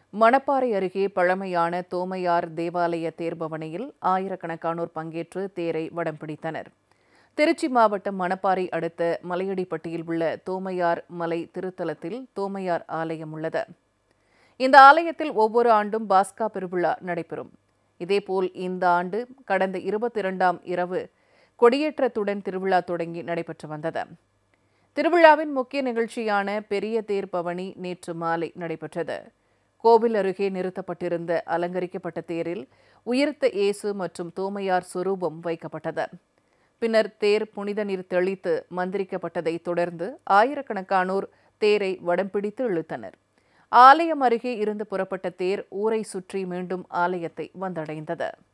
மணப்பாறை அருகே பழமையான தோமையார் தேவாலய தேர்பவனியில் ஆயிரக்கணக்கானோர் பங்கேற்று தேரை வடம் பிடித்தனர் திருச்சி மாவட்டம் மணப்பாறை அடுத்த மலையடிப்பட்டியில் உள்ள தோமையார் மலை திருத்தலத்தில் தோமையார் ஆலயம் உள்ளது இந்த ஆலயத்தில் ஒவ்வொரு ஆண்டும் பாஸ்கா பெருவிழா நடைபெறும் இதேபோல் இந்த ஆண்டு கடந்த இருபத்தி இரண்டாம் இரவு கொடியேற்றத்துடன் திருவிழா தொடங்கி நடைபெற்று வந்தது திருவிழாவின் முக்கிய நிகழ்ச்சியான பெரிய தேர் பவனி நேற்று மாலை நடைபெற்றது கோவில் அருகே நிறுத்தப்பட்டிருந்த அலங்கரிக்கப்பட்ட தேரில் உயிர்த்த இயேசு மற்றும் தோமையார் சொரூபம் வைக்கப்பட்டது பின்னர் தேர் புனித நீர் தெளித்து மந்திரிக்கப்பட்டதை தொடர்ந்து ஆயிரக்கணக்கானோர் தேரை வடம் பிடித்து இழுத்தனர் ஆலயம் அருகே இருந்து புறப்பட்ட தேர் ஊரை சுற்றி மீண்டும் ஆலயத்தை வந்தடைந்தது